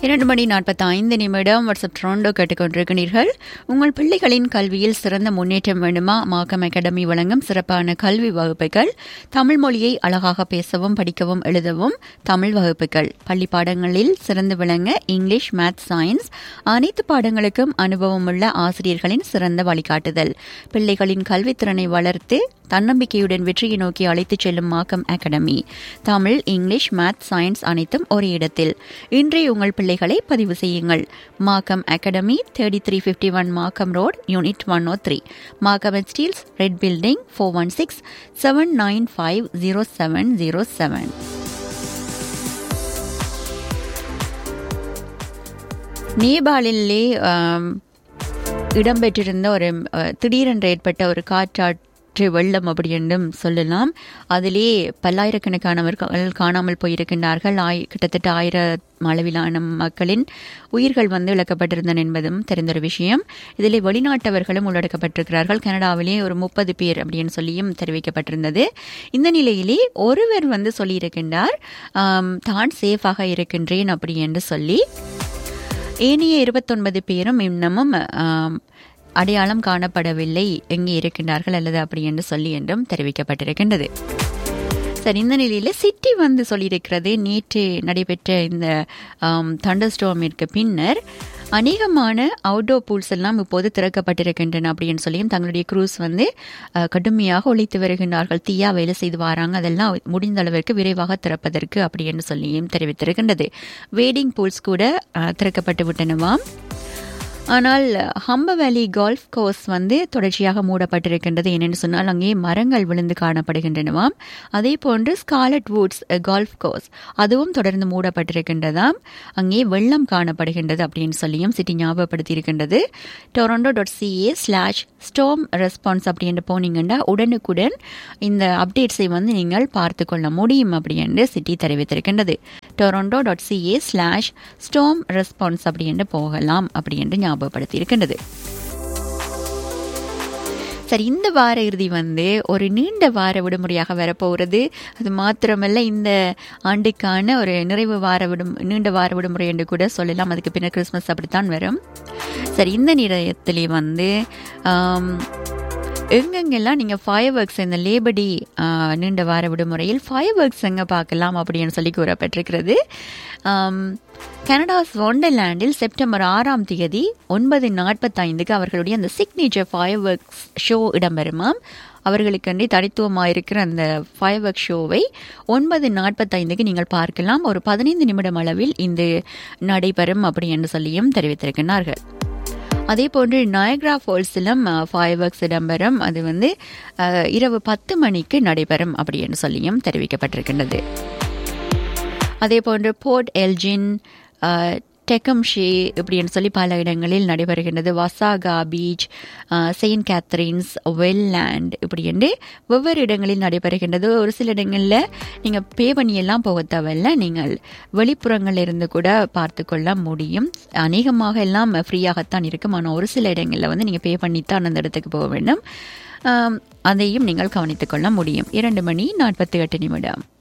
இரண்டு மணி நாற்பத்தி ஐந்து நிமிடம் வாட்ஸ்அப் ட்ரோண்டோ கேட்டுக்கொண்டிருக்கிறீர்கள் உங்கள் பிள்ளைகளின் கல்வியில் சிறந்த முன்னேற்றம் வேண்டுமா மாக்கம் அகாடமி வழங்கும் சிறப்பான கல்வி வகுப்புகள் தமிழ் மொழியை அழகாக பேசவும் படிக்கவும் எழுதவும் தமிழ் வகுப்புகள் பள்ளி பாடங்களில் சிறந்து விளங்க இங்கிலீஷ் மேத் சயின்ஸ் அனைத்து பாடங்களுக்கும் அனுபவமுள்ள ஆசிரியர்களின் சிறந்த வழிகாட்டுதல் பிள்ளைகளின் கல்வித்திறனை வளர்த்து தன்னம்பிக்கையுடன் வெற்றியை நோக்கி அழைத்துச் செல்லும் Markham academy Tamil English math science அனைத்தும் ஒரே இடத்தில் இன்றைய உங்கள் பிள்ளைகளை பதிவு செய்யுங்கள் Markham academy thirty three fifty one Markham road unit one O three Markham and Steeles red building four one six seven nine five zero seven zero seven நேபாளிலே ஆம், இடம்பெற்றிருந்த ஒரு அஹ், திடீரென்று ஏற்பட்ட ஒரு காற்றாற்று வெள்ளம் அப்படி என்றும் சொல்லலாம் அதிலே பல்லாயிரக்கணக்கானவர்கள் காணாமல் போயிருக்கின்றார்கள் ஆய் கிட்டத்தட்ட ஆயிரம் அளவிலான மக்களின் உயிர்கள் வந்து இழக்கப்பட்டிருந்தன என்பதும் தெரிந்த ஒரு விஷயம் இதிலே வெளிநாட்டவர்களும் உள்ளடக்கப்பட்டிருக்கிறார்கள் கனடாவிலே ஒரு முப்பது பேர் அப்படின்னு சொல்லியும் தெரிவிக்கப்பட்டிருந்தது இந்த நிலையிலே ஒருவர் வந்து சொல்லியிருக்கின்றார் ஆம், தான் சேஃபாக இருக்கின்றேன் அப்படி என்று சொல்லி ஏனைய இருபத்தொன்பது பேரும் இன்னமும் ஆம், அடையாளம் காணப்படவில்லை எங்கே இருக்கின்றார்கள் அல்லது அப்படி என்று சொல்லி என்றும் தெரிவிக்கப்பட்டிருக்கின்றது சரி இந்த நிலையில் சிட்டி வந்து சொல்லியிருக்கிறது நேற்று நடைபெற்ற இந்த தண்டர்ஸ்டோமிற்கு பின்னர் அநேகமான அவுட்டோர் பூல்ஸ் எல்லாம் இப்போது திறக்கப்பட்டிருக்கின்றன அப்படின்னு சொல்லியும் தங்களுடைய க்ரூஸ் வந்து அஹ், கடுமையாக ஒழித்து வருகின்றார்கள் தீயா வேலை செய்து வராங்க அதெல்லாம் முடிந்த அளவிற்கு விரைவாக திறப்பதற்கு அப்படி என்று சொல்லியும் தெரிவித்திருக்கின்றது வேடிங் பூல்ஸ் கூட அஹ், திறக்கப்பட்டு விட்டனவாம் ஆனால் ஹம்ப வேலி கால்ஃப் கோர்ஸ் வந்து தொடர்ச்சியாக மூடப்பட்டிருக்கின்றது ஏனென்று சொன்னால் அங்கே மரங்கள் விழுந்து காணப்படுகின்றனவாம் அதே போன்று ஸ்காலட் வுட்ஸ் கால்ஃப் கோர்ஸ் அதுவும் தொடர்ந்து மூடப்பட்டிருக்கின்றதாம் அங்கே வெள்ளம் காணப்படுகின்றது அப்படின்னு சொல்லியும் சிட்டி ஞாபகப்படுத்தி இருக்கின்றது Toronto dot CA slash storm response அப்படின்னு போனீங்கன்னா உடனுக்குடன் இந்த அப்டேட்ஸை வந்து நீங்கள் பார்த்து கொள்ள முடியும் அப்படி என்று சிட்டி தெரிவித்திருக்கின்றது Toronto dot CA slash storm response அப்படி என்று போகலாம் அப்படி என்று ஞாபகப்படுத்தி இருக்கின்றது சரி இந்த வார இறுதி வந்து ஒரு நீண்ட வார விடுமுறையாக வரப்போகிறது அது மாத்திரமல்ல இந்த ஆண்டுக்கான ஒரு நிறைவு வார விடும் நீண்ட வார விடுமுறை என்று கூட சொல்லலாம் அதுக்கு பின்னர் கிறிஸ்மஸ் அப்படித்தான் வரும் சரி இந்த நிலையத்திலே வந்து ஆம், எங்கெங்கெல்லாம் நீங்கள் ஃபயர் ஒர்க்ஸ் இந்த லேபடி நீண்ட வார விடுமுறையில் ஃபயர் ஒர்க்ஸ் எங்கே பார்க்கலாம் அப்படின்னு சொல்லி கூறப்பட்டிருக்கிறது ஆம், கனடாஸ் ஒண்டர்லேண்டில் செப்டம்பர் ஆறாம் தேதி ஒன்பது நாற்பத்தைந்துக்கு அவர்களுடைய அந்த சிக்னேச்சர் ஃபயர் ஒர்க்ஸ் ஷோ இடம்பெறுமாம் அவர்களுக்கண்டி தனித்துவமாக இருக்கிற அந்த ஃபயர் ஒர்க் ஷோவை ஒன்பது நாற்பத்தைந்துக்கு நீங்கள் பார்க்கலாம் ஒரு பதினைந்து நிமிடம் அளவில் இந்த நடைபெறும் அப்படி என்று சொல்லியும் தெரிவித்திருக்கிறார்கள் அதே போன்று நயக்ரா ஃபால்ஸிலும் ஃபயர் ஒர்க்ஸ் இடம்பெறும் அது வந்து அஹ், இரவு பத்து மணிக்கு நடைபெறும் அப்படி என்று சொல்லியும் தெரிவிக்கப்பட்டிருக்கின்றது அதே போன்று போர்ட் எல்ஜின் அஹ், டெக்கம்ஷே இப்படின்னு சொல்லி பல இடங்களில் நடைபெறுகின்றது Wasaga beach ah, Saint Catharines Welland இப்படி என்று வெவ்வேறு இடங்களில் நடைபெறுகின்றது ஒரு சில இடங்களில் நீங்கள் பே பண்ணியெல்லாம் போக தேவையில்ல நீங்கள் வெளிப்புறங்களில் இருந்து கூட பார்த்து கொள்ள முடியும் அநேகமாக எல்லாம் ஃப்ரீயாகத்தான் இருக்கும் ஆனால் ஒரு சில இடங்களில் வந்து நீங்கள் பே பண்ணித்தான் அந்த இடத்துக்கு போக வேண்டும் ஆம், அதையும் நீங்கள் கவனித்துக் கொள்ள முடியும் இரண்டு மணி நாற்பத்தி எட்டு நிமிடம்